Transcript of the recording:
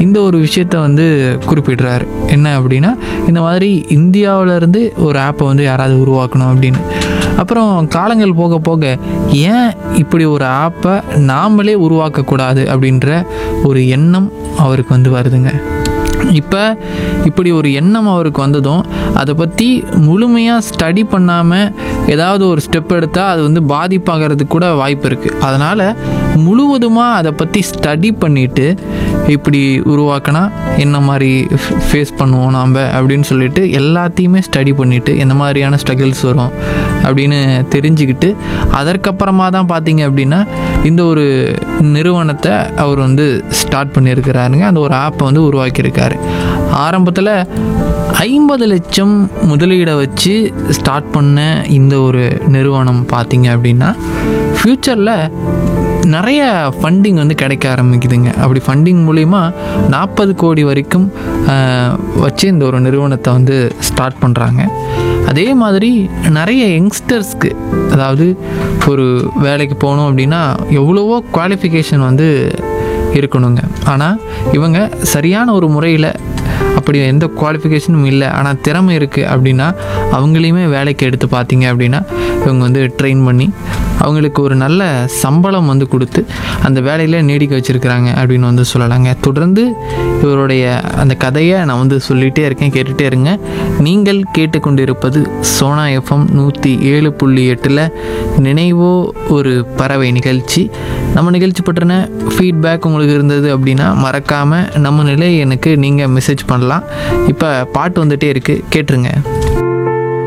இந்த ஒரு விஷயத்த வந்து குறிப்பிடுறாரு என்ன அப்படின்னா இந்த மாதிரி இந்தியாவிலேருந்து ஒரு ஆப்பை வந்து யாராவது உருவாக்கணும் அப்படின்னு அப்புறம் காலங்கள் போக போக ஏன் இப்படி ஒரு ஆப்பை நாமளே உருவாக்கக்கூடாது அப்படின்ற ஒரு எண்ணம் அவருக்கு வந்து வருதுங்க இப்போ இப்படி ஒரு எண்ணம் அவருக்கு வந்ததும் அதை பற்றி முழுமையாக ஸ்டடி பண்ணாமல் ஏதாவது ஒரு ஸ்டெப் எடுத்தால் அது வந்து பாதிப்பாகிறதுக்கு கூட வாய்ப்பு இருக்குது அதனால் முழுவதுமாக அதை பற்றி ஸ்டடி பண்ணிவிட்டு இப்படி உருவாக்கினா என்ன மாதிரி ஃபேஸ் பண்ணுவோம் நாம் அப்படின்னு சொல்லிட்டு எல்லாத்தையுமே ஸ்டடி பண்ணிவிட்டு எந்த மாதிரியான ஸ்ட்ரகிள்ஸ் வரும் அப்படின்னு தெரிஞ்சுக்கிட்டு அதற்கப்புறமா தான் பார்த்தீங்க அப்படின்னா இந்த ஒரு நிறுவனத்தை அவர் வந்து ஸ்டார்ட் பண்ணியிருக்கிறாருங்க அந்த ஒரு ஆப்பை வந்து உருவாக்கியிருக்காரு ஆரம்பத்தில் ஐம்பது லட்சம் முதலீடை வச்சு ஸ்டார்ட் பண்ண இந்த ஒரு நிறுவனம் பார்த்தீங்க அப்படின்னா ஃப்யூச்சரில் நிறைய ஃபண்டிங் வந்து கிடைக்க ஆரம்பிக்குதுங்க அப்படி ஃபண்டிங் மூலிமா நாற்பது கோடி வரைக்கும் ஆஹ், வச்சு இந்த ஒரு நிறுவனத்தை வந்து ஸ்டார்ட் பண்ணுறாங்க அதே மாதிரி நிறைய யங்ஸ்டர்ஸ்க்கு அதாவது ஒரு வேலைக்கு போகணும் அப்படின்னா எவ்வளவோ குவாலிஃபிகேஷன் வந்து இருக்கணுங்க ஆனால் இவங்க சரியான ஒரு முறையில் அப்படி எந்த குவாலிஃபிகேஷனும் இல்லை ஆனால் திறமை இருக்குது அப்படின்னா அவங்களையுமே வேலைக்கு எடுத்து பார்த்தீங்க அப்படின்னா இவங்க வந்து ட்ரெயின் பண்ணி அவங்களுக்கு ஒரு நல்ல சம்பளம் வந்து கொடுத்து அந்த வேலையில நீடிக்க வச்சுருக்கிறாங்க அப்படின்னு வந்து சொல்லலாங்க தொடர்ந்து இவருடைய அந்த கதையை நான் வந்து சொல்லிகிட்டே இருக்கேன் கேட்டுகிட்டே இருங்க நீங்கள் கேட்டுக்கொண்டிருப்பது சோனா எஃப்எம் நூற்றி ஏழு புள்ளி எட்டில் நினைவோ ஒரு பறவை நிகழ்ச்சி நம்ம நிகழ்ச்சி பற்றின ஃபீட்பேக் உங்களுக்கு இருந்தது அப்படின்னா மறக்காமல் நம்ம நிலை எனக்கு நீங்கள் மெசேஜ் பண்ணலாம் இப்போ பாட்டு வந்துகிட்டே இருக்குது கேட்டுருங்க